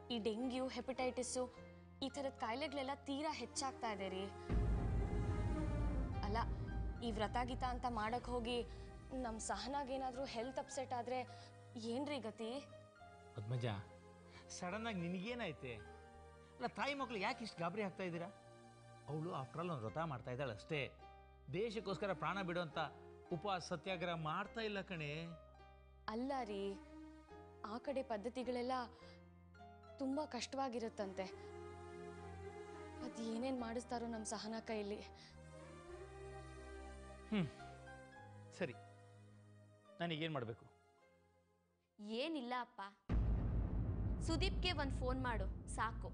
ಈ ಡೆಂಗ್ಯೂ ಹೆಪಟೈಟಿಸ್ಸು ಈ ಥರದ ಕಾಯಿಲೆಗಳೆಲ್ಲ ತೀರಾ ಹೆಚ್ಚಾಗ್ತಾ ಇದೆ ರೀ ಅಲ್ಲ ಈ ವ್ರತ ಗೀತ ಅಂತ ಮಾಡಕ್ ಹೋಗಿ ನಮ್ಮ ಸಹನಾಗೇನಾದರೂ ಹೆಲ್ತ್ ಅಪ್ಸೆಟ್ ಆದರೆ ಏನ್ರಿ ಗತಿ ಪದ್ಮಜ ಸಡನ್ನಾಗಿ ನಿನಗೇನೈತೆ ಅಲ್ಲ ತಾಯಿ ಮಕ್ಕಳು ಯಾಕೆ ಇಷ್ಟು ಗಾಬರಿ ಆಗ್ತಾ ಇದ್ದೀರಾ ಅವಳು ಆಫ್ಟರ್ ಆಲ್ ಒಂದು ವ್ರತ ಮಾಡ್ತಾ ಇದ್ದಾಳೆ ಅಷ್ಟೇ ದೇಶಕ್ಕೋಸ್ಕರ ಪ್ರಾಣ ಬಿಡುವಂಥ ಉಪವಾಸ ಸತ್ಯಾಗ್ರಹ ಮಾಡ್ತಾ ಇಲ್ಲ ಕಣೆ ಅಲ್ಲ ರೀ ಆ ಕಡೆ ಪದ್ಧತಿಗಳೆಲ್ಲ ತುಂಬ ಕಷ್ಟವಾಗಿರುತ್ತಂತೆ ಅದು ಏನೇನು ಮಾಡಿಸ್ತಾರೋ ನಮ್ಮ ಸಹನಾ ಕೈಯಲ್ಲಿ ಹ್ಞೂ ಸರಿ ನನಗೇನು ಮಾಡಬೇಕು ಏನಿಲ್ಲ ಅಪ್ಪ ಸುದೀಪ್ಗೆ ಒಂದು ಫೋನ್ ಮಾಡು ಸಾಕು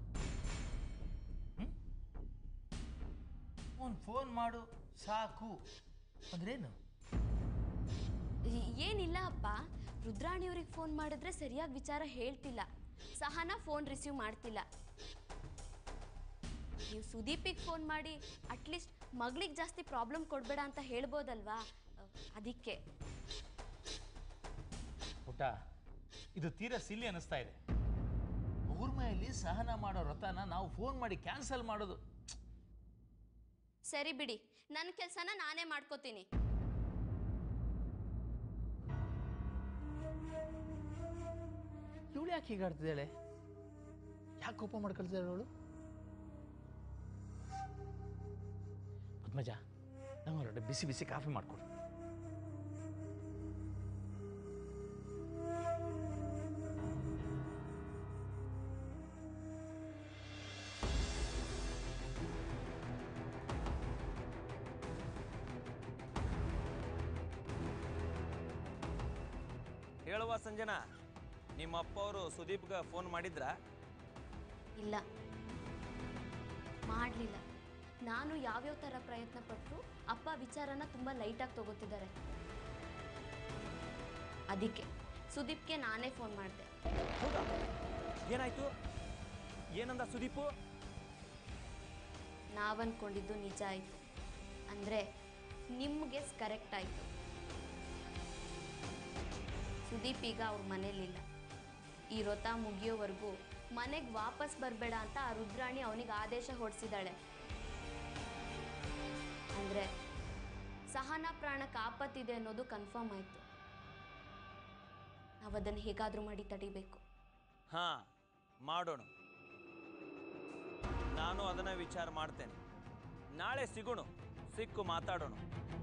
ಒಂದು ಫೋನ್ ಮಾಡು ಸಾಕು ಅಂದ್ರೇನು ಈ- ಏನಿಲ್ಲ ಅಪ್ಪ ರುದ್ರಾಣಿಯವ್ರಿಗೆ ಫೋನ್ ಮಾಡಿದ್ರೆ ಸರಿಯಾಗಿ ವಿಚಾರ ಹೇಳ್ತಿಲ್ಲ ಸಹನಾ ಫೋನ್ ರಿಸೀವ್ ಮಾಡ್ತಿಲ್ಲ ನೀವು ಸುದೀಪಿಗೆ ಫೋನ್ ಮಾಡಿ ಅಟ್ಲೀಸ್ಟ್ ಮಗಳಿಗೆ ಜಾಸ್ತಿ ಪ್ರಾಬ್ಲಮ್ ಕೊಡಬೇಡ ಅಂತ ಹೇಳ್ಬೋದಲ್ವಾ ಅಹ್, ಅದಕ್ಕೆ ಪುಟ್ಟ ಇದು ತೀರಾ ಸಿಲ್ಲಿ ಅನ್ನಿಸ್ತಾ ಇದೆ ಅವ್ರ ಮೇಲೆ ಸಹನ ಮಾಡೋ ವ್ರತನ ನಾವು ಫೋನ್ ಮಾಡಿ ಕ್ಯಾನ್ಸಲ್ ಮಾಡೋದು ಸರಿ ಬಿಡಿ ನನ್ನ ಕೆಲಸನ ನಾನೇ ಮಾಡ್ಕೋತೀನಿ ಇವಳು ಯಾಕೆ ಹೀಗಾಡ್ತಿದ್ದಾಳೆ ಯಾಕೆ ಕೋಪ ಮಾಡ್ಕೊಳ್ತಿದ್ದಾಳೆ ಅವಳು ಪದ್ಮಜ ನಂಗೆ ಬಿಸಿ ಬಿಸಿ ಕಾಫಿ ಮಾಡ್ಕೊಡು ಹೇಳುವ ಸಂಜನಾ ನಿಮ್ಮ ಅಪ್ಪ ಅವರು ಸುದೀಪ್ಗೆ ಫೋನ್ ಮಾಡಿದ್ರಾ ಇಲ್ಲ ಮಾಡಲಿಲ್ಲ ನಾನು ಯಾವ್ಯಾವ ಥರ ಪ್ರಯತ್ನ ಪಟ್ಟರು ಅಪ್ಪ ವಿಚಾರನ ತುಂಬ ಲೈಟಾಗಿ ತಗೋತಿದ್ದಾರೆ ಅದಕ್ಕೆ ಸುದೀಪ್ಗೆ ನಾನೇ ಫೋನ್ ಮಾಡಿದೆ ಹೌದಾ ಏನಾಯ್ತು ಏನಂದ ಸುದೀಪು ನಾವನ್ಕೊಂಡಿದ್ದು ನಿಜ ಆಯಿತು ಅಂದರೆ ನಿಮಗೆ ಕರೆಕ್ಟ್ ಆಯಿತು ಸುದೀಪ್ ಈಗ ಅವ್ರ ಮನೇಲಿಲ್ಲ ಈ ವ್ರತ ಮುಗಿಯೋವರೆಗೂ ಮನೆಗೆ ವಾಪಸ್ ಬರಬೇಡ ಅಂತ ಆ ರುದ್ರಾಣಿ ಅವನಿಗೆ ಆದೇಶ ಹೊಡಿಸಿದಾಳೆ ಅಂದರೆ ಸಹನಾ ಪ್ರಾಣಕ್ಕೆ ಆಪತ್ತಿದೆ ಅನ್ನೋದು ಕನ್ಫರ್ಮ್ ಆಯಿತು ನಾವು ಅದನ್ನು ಹೇಗಾದರೂ ಮಾಡಿ ತಡಿಬೇಕು ಹಾ ಮಾಡೋಣ ನಾನು ಅದನ್ನ ವಿಚಾರ ಮಾಡ್ತೇನೆ ನಾಳೆ ಸಿಗೋಣ ಸಿಕ್ಕು ಮಾತಾಡೋಣ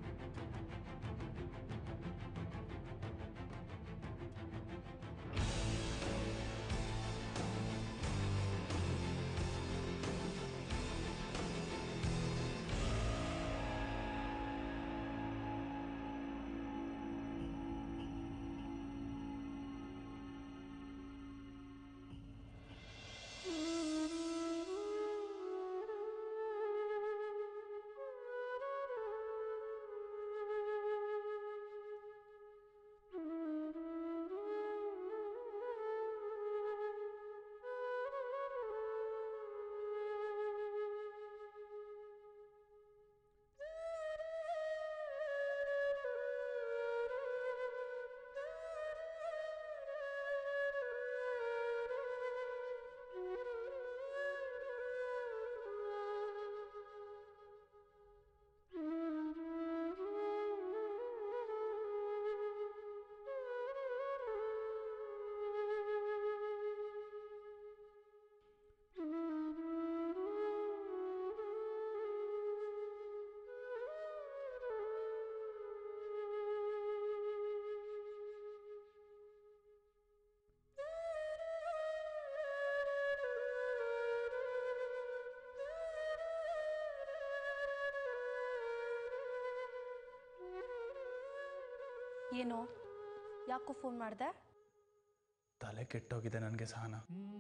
ಏನೋ ಯಾಕೋ ಫೋನ್ ಮಾಡಿದೆ ತಲೆ ಕೆಟ್ಟೋಗಿದೆ ನನಗೆ ಸಹನ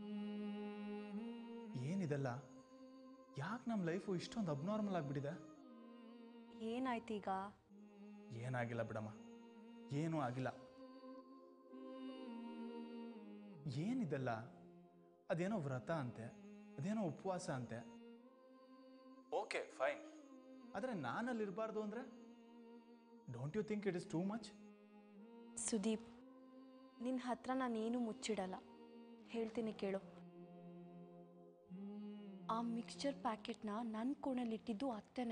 ಏನಿದೆಲ್ಲ ಯಾಕೆ ನಮ್ಮ ಲೈಫು ಇಷ್ಟೊಂದು ಅಬ್ನಾರ್ಮಲ್ ಆಗಿಬಿಟ್ಟಿದೆ ಏನಾಯ್ತು ಈಗ ಏನಾಗಿಲ್ಲ ಬಿಡಮ್ಮ ಏನೂ ಆಗಿಲ್ಲ ಏನಿದೆಲ್ಲ ಅದೇನೋ ವ್ರತ ಅಂತೆ ಅದೇನೋ ಉಪವಾಸ ಅಂತೆ ಓಕೆ ಫೈನ್ ಆದರೆ ನಾನಲ್ಲಿರಬಾರ್ದು ಅಂದರೆ don't you think it is too much Sudeep ನಿನ್ನ ಹತ್ರ ನಾನೇನು ಮುಚ್ಚಿಡಲ್ಲ ಹೇಳ್ತೀನಿ ಕೇಳು ಆ ಮಿಕ್ಸ್ಚರ್ ಪ್ಯಾಕೆಟ್ನ ನನ್ನ ಕೋಣೆಲಿಟ್ಟಿದ್ದು ಅತ್ತೆನೆ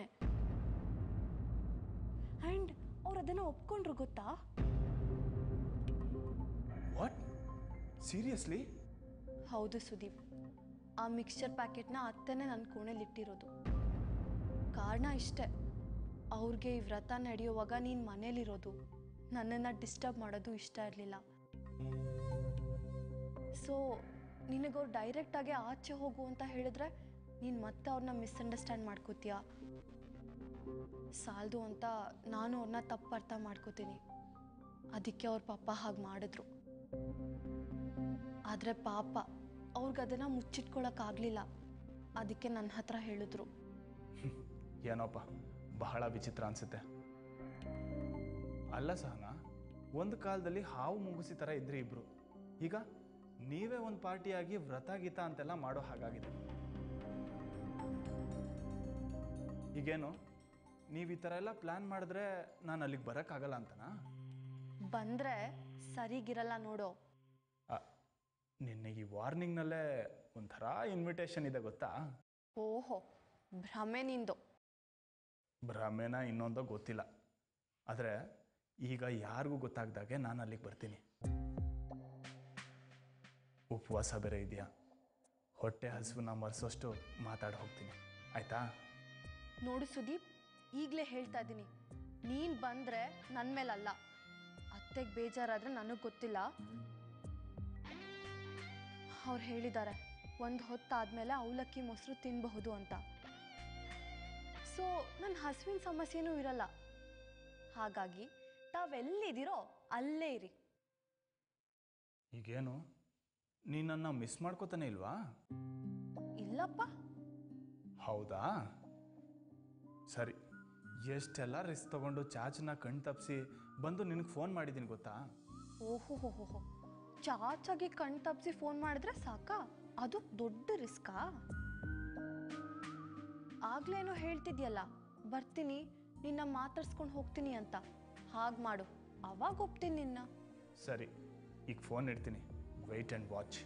ಆ್ಯಂಡ್ ಅವ್ರು ಅದನ್ನು ಒಪ್ಕೊಂಡ್ರು ಗೊತ್ತಾ ವಾಟ್ ಸೀರಿಯಸ್ಲಿ ಹೌದು ಸುದೀಪ್ ಆ ಮಿಕ್ಸ್ಚರ್ ಪ್ಯಾಕೆಟ್ನ ಅತ್ತೆನೇ ನನ್ನ ಕೋಣೆಲಿಟ್ಟಿರೋದು ಕಾರಣ ಇಷ್ಟೇ ಅವ್ರಿಗೆ ಈ ವ್ರತ ನಡೆಯುವಾಗ ನೀನು ಮನೇಲಿರೋದು ನನ್ನನ್ನು ಡಿಸ್ಟರ್ಬ್ ಮಾಡೋದು ಇಷ್ಟ ಇರಲಿಲ್ಲ ಸೊ ನಿನಗವ್ರು ಡೈರೆಕ್ಟಾಗಿ ಆಚೆ ಹೋಗು ಅಂತ ಹೇಳಿದ್ರೆ ನೀನು ಮತ್ತೆ ಅವ್ರನ್ನ ಮಿಸ್ಅಂಡರ್ಸ್ಟ್ಯಾಂಡ್ ಮಾಡ್ಕೋತೀಯ ಸಾಲದು ಅಂತ ನಾನು ಅವ್ರನ್ನ ತಪ್ಪು ಅರ್ಥ ಮಾಡ್ಕೋತೀನಿ ಅದಕ್ಕೆ ಅವ್ರ ಪಪ್ಪ ಹಾಗೆ ಮಾಡಿದ್ರು ಆದರೆ ಪಾಪ ಅವ್ರಿಗೆ ಅದನ್ನು ಮುಚ್ಚಿಟ್ಕೊಳಕ್ಕಾಗಲಿಲ್ಲ ಅದಕ್ಕೆ ನನ್ನ ಹತ್ರ ಹೇಳಿದ್ರು ಏನೋಪ್ಪ ಬಹಳ ವಿಚಿತ್ರ ಅನ್ಸುತ್ತೆ ಅಲ್ಲ ಸಹನಾ ಒಂದು ಕಾಲದಲ್ಲಿ ಹಾವು ಮುಂಗುಸಿ ಥರ ಇದ್ರಿ ಇಬ್ರು ಈಗ ನೀವೇ ಒಂದು ಪಾರ್ಟಿಯಾಗಿ ವ್ರತ ಗೀತ ಅಂತೆಲ್ಲ ಮಾಡೋ ಹಾಗಾಗಿದೆ ಈಗೇನು ನೀವು ಈ ಥರ ಎಲ್ಲ ಪ್ಲ್ಯಾನ್ ಮಾಡಿದ್ರೆ ನಾನು ಅಲ್ಲಿಗೆ ಬರೋಕ್ಕಾಗಲ್ಲ ಅಂತನಾ ಬಂದರೆ ಸರಿಗಿರಲ್ಲ ನೋಡೋ ಆ, ನಿನ್ನೆ ಈ ವಾರ್ನಿಂಗ್ನಲ್ಲೇ ಒಂಥರ ಇನ್ವಿಟೇಷನ್ ಇದೆ ಗೊತ್ತಾ ಓಹೋ ಭ್ರಮೆ ನಿಂದು ಭ್ರಮೆನ ಇನ್ನೊಂದೋ ಗೊತ್ತಿಲ್ಲ ಆದರೆ ಈಗ ಯಾರಿಗೂ ಗೊತ್ತಾಗ್ದಾಗೆ ನಾನು ಅಲ್ಲಿಗೆ ಬರ್ತೀನಿ ಉಪವಾಸ ಬೇರೆ ಇದೆಯಾ ಹೊಟ್ಟೆ ಹಸುವನ್ನ ಮರೆಸೋಷ್ಟು ಮಾತಾಡಿ ಹೋಗ್ತೀನಿ ಆಯ್ತಾ ನೋಡು ಸುದೀಪ್ ಈಗಲೇ ಹೇಳ್ತಾ ಇದ್ದೀನಿ ನೀನು ಬಂದರೆ ನನ್ನ ಮೇಲಲ್ಲ ಅತ್ತೆಗೆ ಬೇಜಾರಾದರೆ ನನಗೆ ಗೊತ್ತಿಲ್ಲ ಅವ್ರು ಹೇಳಿದ್ದಾರೆ ಒಂದು ಹೊತ್ತಾದಮೇಲೆ ಅವಲಕ್ಕಿ ಮೊಸರು ತಿನ್ನಬಹುದು ಅಂತ ಸೊ ನನ್ನ ಹಸುವಿನ ಸಮಸ್ಯೆನೂ ಇರಲ್ಲ ಹಾಗಾಗಿ ತಾವೆಲ್ಲಿದ್ದೀರೋ ಅಲ್ಲೇ ಇರಿ ಈಗೇನು ನೀನನ್ನು ಮಿಸ್ ಮಾಡ್ಕೋತಾನೆ ಇಲ್ವಾ ಇಲ್ಲಪ್ಪ ಹೌದಾ ಸರಿ ಎಷ್ಟೆಲ್ಲ ರಿಸ್ಕ್ ತಗೊಂಡು ಚಾಚನ್ನ ಕಣ್ ತಪ್ಪಿಸಿ ಬಂದು ನಿನಗೆ ಫೋನ್ ಮಾಡಿದ್ದೀನಿ ಗೊತ್ತಾ ಓಹೋ ಹೋ ಹೋ ಹೋ ಚಾಚಾಗಿ ಕಣ್ ತಪ್ಪಿಸಿ ಫೋನ್ ಮಾಡಿದ್ರೆ ಸಾಕಾ ಅದು ದೊಡ್ಡ ರಿಸ್ಕಾ ಆಗ್ಲೇನೋ ಹೇಳ್ತಿದ್ಯಲ್ಲ ಬರ್ತೀನಿ ನಿನ್ನ ಮಾತಾಡ್ಸ್ಕೊಂಡು ಹೋಗ್ತೀನಿ ಅಂತ ಹಾಗೆ ಮಾಡು ಅವಾಗ ಒಪ್ತೀನಿ ನಿನ್ನ ಸರಿ ಈಗ ಫೋನ್ ಇಡ್ತೀನಿ ವೆಯ್ಟ್ ಆ್ಯಂಡ್ ವಾಚ್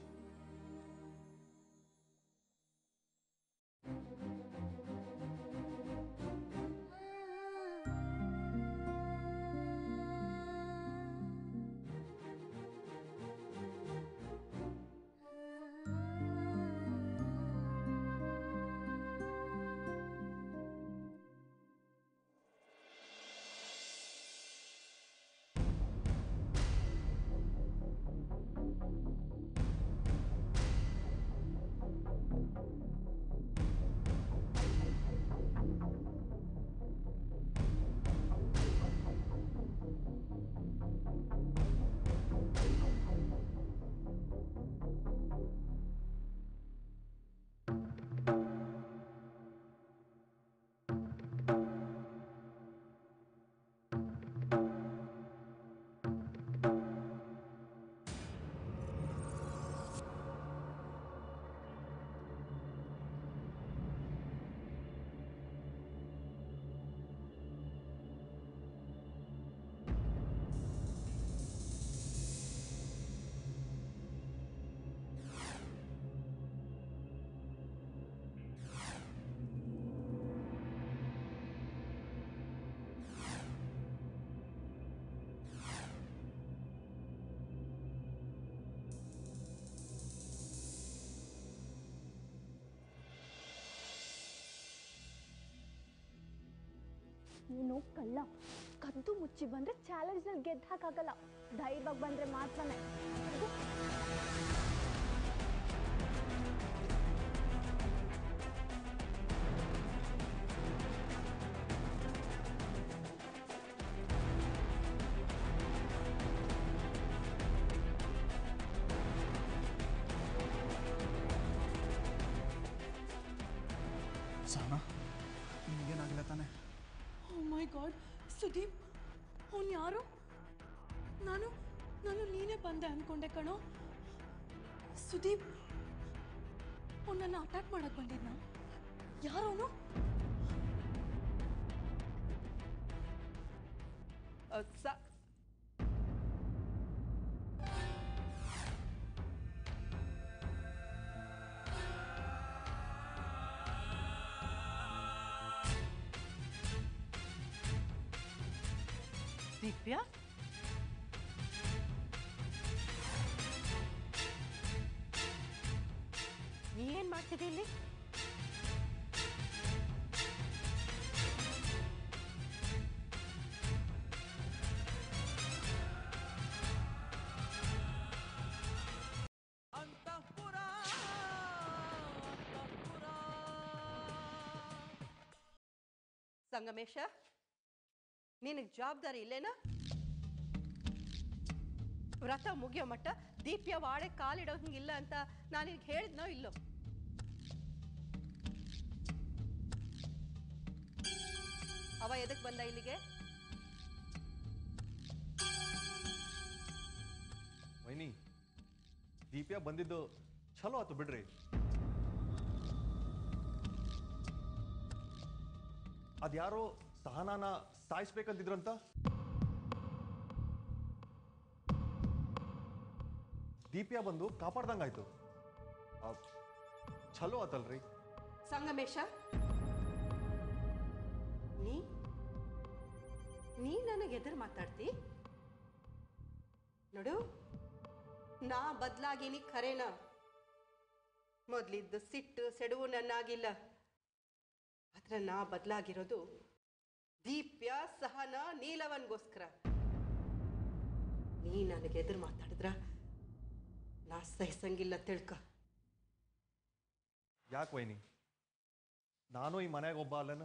ನೀನು ಕಳ್ಳ ಕದ್ದು ಮುಚ್ಚಿ ಬಂದ್ರೆ ಚಾಲೆಂಜ್ನಲ್ಲಿ ಗೆದ್ದು ಹಾಕಾಗಲ್ಲ ಧೈರ್ಯವಾಗಿ ಬಂದ್ರೆ ಮಾತ್ರನೇ ಸಹನಾ ನಿಮಗೇನಾಗಿಲ್ಲ ತಾನೆ ಓ ಮೈ ಗಾಡ್ ಸುದೀಪ್ ಅವನು ಯಾರು ನಾನು ನಾನು ನೀನೇ ಬಂದೆ ಅನ್ಕೊಂಡೆ ಕಣೋ ಸುದೀಪ್ ಅವ್ನು ನನ್ನ ಅಟ್ಯಾಕ್ ಮಾಡಕ್ ಬಂದಿದ್ನ ಯಾರವನು ಸ ದಿವ್ಯ ನೀ ಏನ್ ಮಾಡ್ತಿದ್ದೆ ಇಲ್ಲಿ ಸಂಗಮೇಶ ನಿನಗೆ ಜವಾಬ್ದಾರಿ ಇಲ್ಲೇನಾ ವ್ರತ ಮುಗಿಯೋ ಮಟ್ಟ ದೀಪ್ಯ ವಾಡೆ ಕಾಲಿಡೋಂಗಿಲ್ಲ ಅಂತ ನಾನು ನಿನಗೆ ಹೇಳಿದ್ನೋ ಇಲ್ಲೋ ಅವ ಎದಕ್ ಬಂದ ಇಲ್ಲಿಗೆ ವೈನಿ ದೀಪ್ಯ ಬಂದಿದ್ದು ಚಲೋ ಆತು ಬಿಡ್ರಿ ಅದ್ಯಾರೋ ಸಹನಾನ ಸಾಯಿಸ್ಬೇಕಂತಿದ್ರಂತ ದೀಪ್ಯ ಬಂದು ಕಾಪಾಡ್ದಂಗಾಯ್ತು ಆ, ಚಲೋ ಆತಲ್ರಿ ಸಂಗಮೇಶ ನೀ ನೀ ನನಗೆ ಎದುರು ಮಾತಾಡ್ತಿ ನೋಡು ನಾ ಬದಲಾಗಿನಿ ಖರೇನ ಮೊದ್ಲಿದ್ದು ಸಿಟ್ಟು ಸೆಡುವು ನನ್ನಾಗಿಲ್ಲ ಆದ್ರೆ ನಾ ಬದಲಾಗಿರೋದು ದೀಪ್ಯ ಸಹನ ನೀಲವನ್ಗೋಸ್ಕರ ನೀ ನನಗೆ ಎದುರು ಮಾತಾಡಿದ್ರ ನಾ ಸಹಿಸಂಗಿಲ್ಲ ತಿಳ್ಕ ಯಾಕೆ ವೈನಿ ನಾನು ಈ ಮನ್ಯಾಗ ಒಬ್ಬ ಅಲ್ಲನ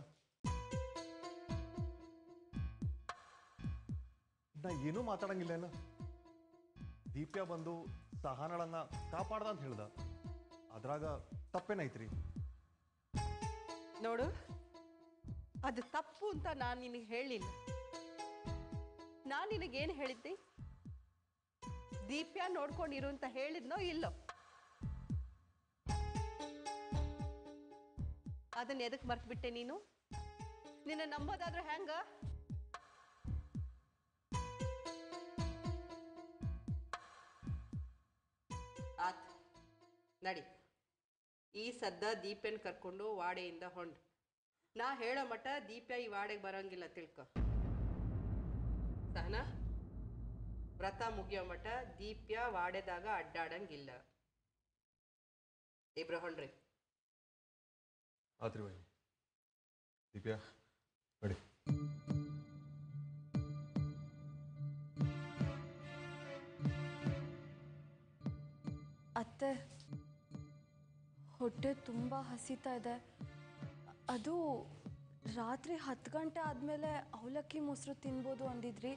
ನಾ ಏನೂ ಮಾತಾಡಂಗಿಲ್ಲೇನ ದೀಪ್ಯ ಬಂದು ಸಹನಳನ್ನ ಕಾಪಾಡ್ದ ಅಂತ ಹೇಳ್ದ ಅದ್ರಾಗ ತಪ್ಪೇನೈತ್ರಿ ನೋಡು ಅದು ತಪ್ಪು ಅಂತ ನಾನು ನಿನಗೆ ಹೇಳಿಲ್ಲ ನಾನು ನಿನಗೇನು ಹೇಳಿದ್ದೆ ದೀಪ್ಯ ನೋಡ್ಕೊಂಡಿರು ಅಂತ ಹೇಳಿದ್ನೋ ಇಲ್ಲೋ ಅದನ್ನ ಎದಕ್ಕೆ ಮರ್ತ್ಬಿಟ್ಟೆ ನೀನು ನಿನ್ನ ನಂಬೋದಾದ್ರೆ ಹೆಂಗ ಆತ್ ನಡಿ ಈ ಸದ್ದ ದೀಪನ್ ಕರ್ಕೊಂಡು ವಾಡೆಯಿಂದ ಹೊಂಡು ನಾ ಹೇಳೋ ಮಟ್ಟ ದೀಪ ಈ ವಾಡೆಗೆ ಬರಂಗಿಲ್ಲ ತಿಳ್ಕೊ ಸಹನಾ ವ್ರತ ಮುಗಿಯೋ ಮಟ್ಟ ದೀಪ್ಯ ವಾಡೆದಾಗ ಅಡ್ಡಾಡಂಗಿಲ್ಲ ಇಬ್ರು ಹೊಂಡ್ರಿ ಆತ್ರಿ ವೈನಿ ದೀಪ್ಯ ನಡಿ ಅತ್ತೆ ಹೊಟ್ಟೆ ತುಂಬ ಹಸಿತಾ ಇದೆ ಅದು ರಾತ್ರಿ ಹತ್ತು ಗಂಟೆ ಆದಮೇಲೆ ಅವಲಕ್ಕಿ ಮೊಸರು ತಿನ್ಬೋದು ಅಂದಿದ್ರಿ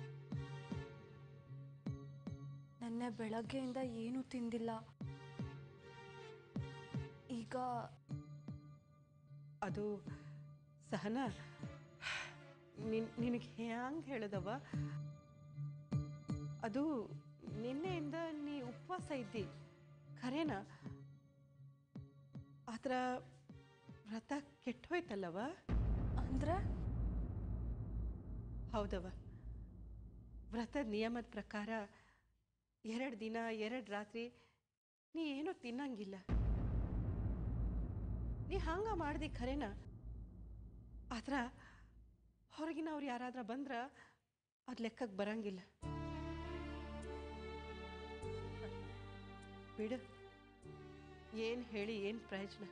ನೆನ್ನೆ ಬೆಳಗ್ಗೆಯಿಂದ ಏನೂ ತಿಂದಿಲ್ಲ ಈಗ ಅದು ಸಹನ ನಿನ್ ನಿನಗೆ ಹ್ಯಾಂಗೆ ಹೇಳದವ ಅದು ನಿನ್ನೆಯಿಂದ ನೀ ಉಪವಾಸ ಇದ್ದಿ ಖರೇನಾ ಆತರ ವ್ರತ ಕೆಟ್ಟೋಯ್ತಲ್ಲವ ಅಂದರೆ ಹೌದವ ವ್ರತದ ನಿಯಮದ ಪ್ರಕಾರ ಎರಡು ದಿನ ಎರಡು ರಾತ್ರಿ ನೀ ಏನೂ ತಿನ್ನಂಗಿಲ್ಲ ನೀ ಹಂಗ ಮಾಡ್ದಿ ಖರೇನ ಆದ್ರ ಹೊರಗಿನವ್ರು ಯಾರಾದ್ರ ಬಂದ್ರ ಅದು ಲೆಕ್ಕಕ್ಕೆ ಬರಂಗಿಲ್ಲ ಬಿಡು ಏನು ಹೇಳಿ ಏನು ಪ್ರಯೋಜನ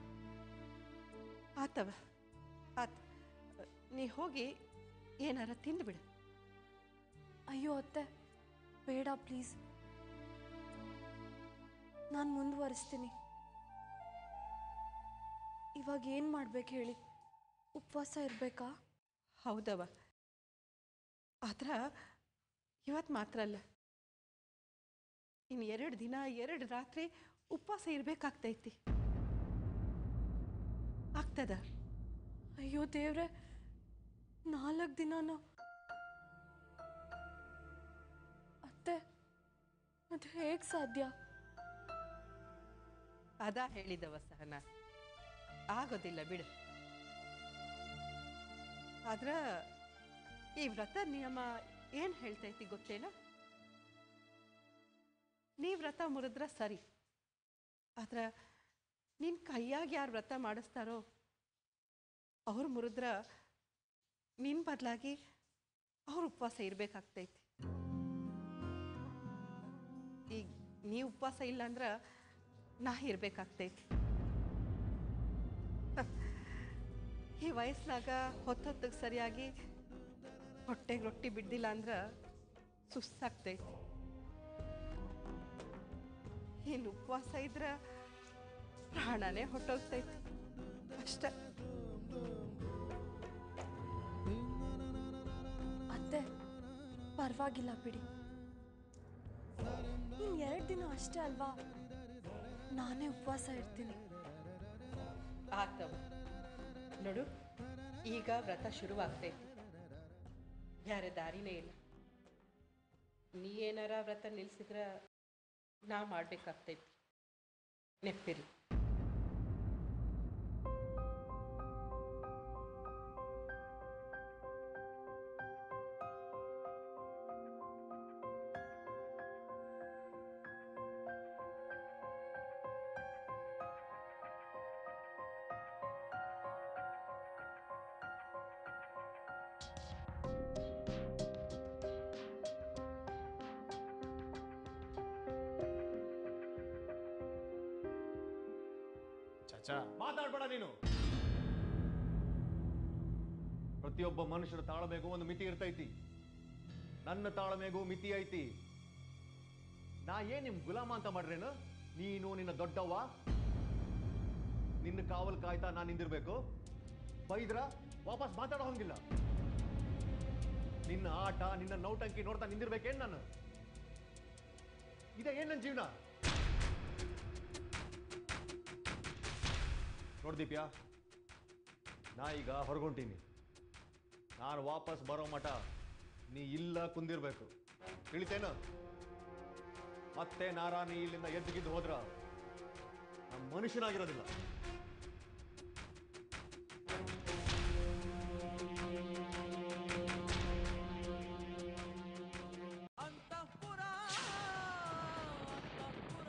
ಆತವ ಆತ್ ನೀ ಹೋಗಿ ಏನಾರ ತಿಂದುಬಿಡು ಅಯ್ಯೋ ಅತ್ತೆ ಬೇಡ ಪ್ಲೀಸ್ ನಾನು ಮುಂದುವರಿಸ್ತೀನಿ ಇವಾಗ ಏನು ಮಾಡ್ಬೇಕು ಹೇಳಿ ಉಪವಾಸ ಇರಬೇಕಾ ಹೌದವ ಆದ್ರ ಇವತ್ತು ಮಾತ್ರ ಅಲ್ಲ ಇನ್ನು ಎರಡು ದಿನ ಎರಡು ರಾತ್ರಿ ಉಪವಾಸ ಇರ್ಬೇಕಾಗ್ತೈತಿ ಆಗ್ತದ ಅಯ್ಯೋ ದೇವ್ರೆ ನಾಲ್ಕು ದಿನಾನ ಅತ್ತೆ ಅದು ಹೇಗೆ ಸಾಧ್ಯ ಅದ ಹೇಳಿದವ ಸಹನ ಆಗೋದಿಲ್ಲ ಬಿಡು ಆದ್ರ ಈ ವ್ರತ ನಿಯಮ ಏನ್ ಹೇಳ್ತೈತಿ ಗೊತ್ತೇನ ನೀ ವ್ರತ ಮುರಿದ್ರ ಸರಿ ಆದ್ರ ನಿನ್ ಕೈಯಾಗ ಯಾರು ವ್ರತ ಮಾಡಿಸ್ತಾರೋ ಅವ್ರು ಮುರಿದ್ರ ನಿನ್ ಬದಲಾಗಿ ಅವ್ರು ಉಪವಾಸ ಇರಬೇಕಾಗ್ತೈತಿ ಈಗ ನೀವು ಉಪವಾಸ ಇಲ್ಲ ಅಂದ್ರೆ ನಾ ಇರಬೇಕಾಗ್ತೈತಿ ಈ ವಯಸ್ಸಿನಾಗ ಹೊತ್ತೊತ್ತಿಗೆ ಸರಿಯಾಗಿ ಹೊಟ್ಟೆಗೆ ರೊಟ್ಟಿ ಬಿದ್ದಿಲ್ಲ ಅಂದ್ರೆ ಸುಸ್ತಾಗ್ತೈತಿ ಇನ್ನು ಉಪವಾಸ ಇದ್ರೆ ಪ್ರಾಣನೇ ಹೊಟ್ಟೋಗ್ತೈತಿ ಅಷ್ಟೇ ಅತ್ತೆ ಪರವಾಗಿಲ್ಲ ಬಿಡಿ ಇನ್ನು ಎರಡು ದಿನ ಅಷ್ಟೇ ಅಲ್ವಾ ನಾನೇ ಉಪವಾಸ ಇರ್ತೀನಿ ಆತವ ನೋಡು ಈಗ ವ್ರತ ಶುರುವಾಗ್ತೈತಿ ಬೇರೆ ದಾರಿನೇ ಇಲ್ಲ ನೀ ಏನಾರ ವ್ರತ ನಿಲ್ಸಿದ್ರ ನಾ ಮಾಡ್ಬೇಕಾಗ್ತೈತಿ ನೆಪ್ಪಿರಿ ಚಾಚಾ ಮಾತಾಡ್ಬೇಡ ನೀನು ಪ್ರತಿಯೊಬ್ಬ ಮನುಷ್ಯರ ತಾಳ್ಮೆಗೂ ಒಂದು ಮಿತಿ ಇರ್ತೈತಿ ನನ್ನ ತಾಳ್ಮೆಗೂ ಮಿತಿ ಐತಿ ನಾ ಏನ್ ನಿಮ್ ಗುಲಾಮ ಅಂತ ಮಾಡ್ರೇನು ನೀನು ನಿನ್ನ ದೊಡ್ಡವ್ವ ನಿನ್ನ ಕಾವಲ್ ಕಾಯ್ತಾ ನಾನು ನಿಂದಿರ್ಬೇಕು ಬೈದ್ರ ವಾಪಸ್ ಮಾತಾಡೋ ಹಂಗಿಲ್ಲ ನಿನ್ನ ಆಟ ನಿನ್ನ ನೌಟಂಕಿ ನೋಡ್ತಾ ನಿಂದಿರ್ಬೇಕೇನ್ ನಾನು ಇದೇ ಏನ್ ನನ್ನ ಜೀವನ ನೋಡ್ದೀಪ್ಯಾ ನಾ ಈಗ ಹೊರಗೊಂಟೀನಿ ನಾನು ವಾಪಸ್ ಬರೋ ಮಠ ನೀ ಇಲ್ಲ ಕುಂದಿರ್ಬೇಕು ತಿಳಿತೇನು ಮತ್ತೆ ನಾರಾ ನೀ ಇಲ್ಲಿಂದ ಎದ್ದುಗಿದ್ದು ಹೋದ್ರ ನಮ್ಮ ಮನುಷ್ಯನಾಗಿರೋದಿಲ್ಲ ಅಂತಃಪುರ ಅಂತಃಪುರ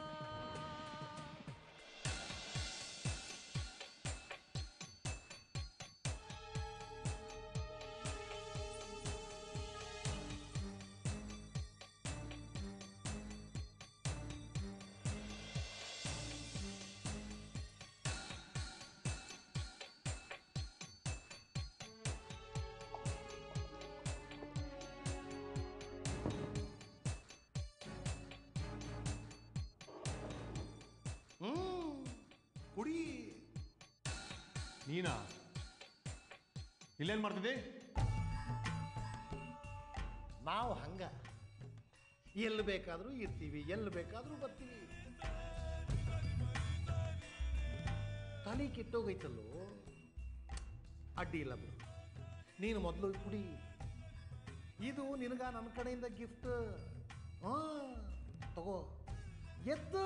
ಹ್ಮ್ ಕುಡಿ ನೀನಾ ಇಲ್ಲೇನ್ ಮಾಡ್ತಿದ್ದಿ ನಾವು ಹಂಗ ಎಲ್ಲಿ ಬೇಕಾದರೂ ಇರ್ತೀವಿ ಎಲ್ಲಿ ಬೇಕಾದರೂ ಬರ್ತೀವಿ ತಲೆ ಕೆಟ್ಟೋಗೈತಲ್ಲೋ ಅಡ್ಡಿ ಇಲ್ಲ ಬಿಡು ನೀನು ಮೊದಲು ಕುಡಿ ಇದು ನಿನಗ ನನ್ನ ಕಡೆಯಿಂದ ಗಿಫ್ಟ್ ಹಾಂ ತಗೋ ಎದ್ದು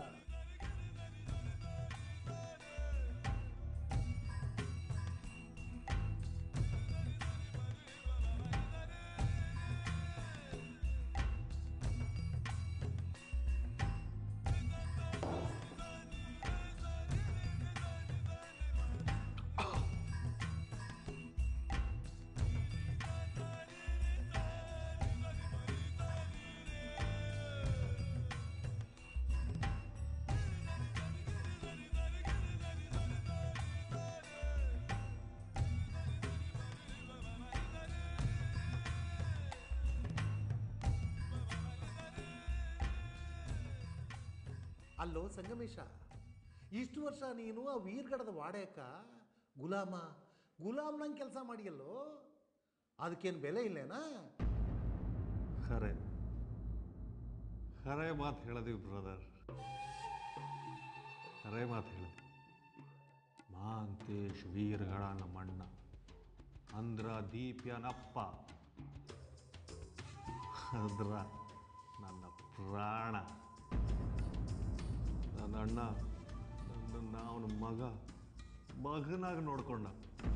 ಅಲ್ಲೋ ಸಂಗಮೇಶ ಇಷ್ಟು ವರ್ಷ ನೀನು ಆ ವೀರ್ಗಡದ ವಾಡ್ಯಾಕ ಗುಲಾಮ ಗುಲಾಮ್ನಂಗೆ ಕೆಲಸ ಮಾಡಿಯಲ್ಲೋ ಅದಕ್ಕೇನು ಬೆಲೆ ಇಲ್ಲೇನಾ ಖರೆ ಖರೆ ಮಾತು ಹೇಳದಿವಿ ಬ್ರದರ್ ಖರೆ ಮಾತು ಹೇಳದಿ ಮಾಂತೇಶ್ ವೀರ್ಗಳ ನಮ್ಮಣ್ಣ ಅಂದ್ರ ದೀಪ್ಯನಪ್ಪ ಅದ್ರ ನನ್ನ ಪ್ರಾಣ ನನ್ನ ಅಣ್ಣ ನನ್ನನ್ನು ಅವನ ಮಗ ಮಗನಾಗಿ ನೋಡ್ಕೊಂಡ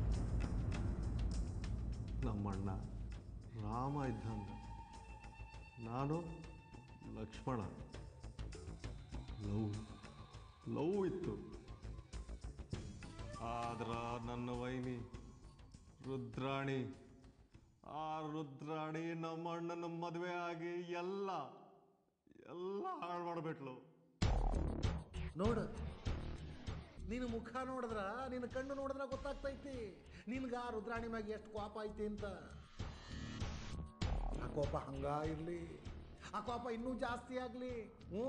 ನಮ್ಮಣ್ಣ ರಾಮ ಇದ್ದಂಗ ನಾನು ಲಕ್ಷ್ಮಣ ಲವ್ ಲವ್ ಇತ್ತು ಆದ್ರ ನನ್ನ ವೈನಿ ರುದ್ರಾಣಿ ಆ ರುದ್ರಾಣಿ ನಮ್ಮ ಅಣ್ಣನ ಮದುವೆ ಆಗಿ ಎಲ್ಲ ಎಲ್ಲ ಹಾಳು ಮಾಡಿಬಿಟ್ಲು ನೋಡು ನಿನ್ನ ಮುಖ ನೋಡಿದ್ರ ನಿನ್ನ ಕಣ್ಣು ನೋಡಿದ್ರ ಗೊತ್ತಾಗ್ತೈತಿ ನಿನ್ಗ ಆ ರುದ್ರಾಣಿ ಮ್ಯಾಗ ಎಷ್ಟು ಕೋಪ ಐತಿ ಅಂತ ಆ ಕೋಪ ಹಂಗ ಇರ್ಲಿ ಆ ಕೋಪ ಇನ್ನೂ ಜಾಸ್ತಿ ಆಗ್ಲಿ ಹ್ಞೂ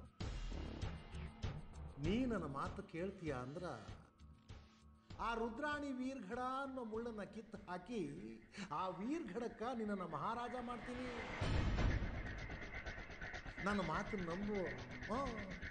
ನೀ ನನ್ನ ಮಾತು ಕೇಳ್ತೀಯ ಅಂದ್ರ ಆ ರುದ್ರಾಣಿ ವೀರ್ಘಡ ಅನ್ನೋ ಮುಳ್ಳನ್ನ ಕಿತ್ತು ಹಾಕಿ ಆ ವೀರ್ಘಡಕ್ಕ ನಿನ್ನನ್ನು ಮಹಾರಾಜ ಮಾಡ್ತೀನಿ ನನ್ನ ಮಾತು ನಂಬು ಹ್ಞೂ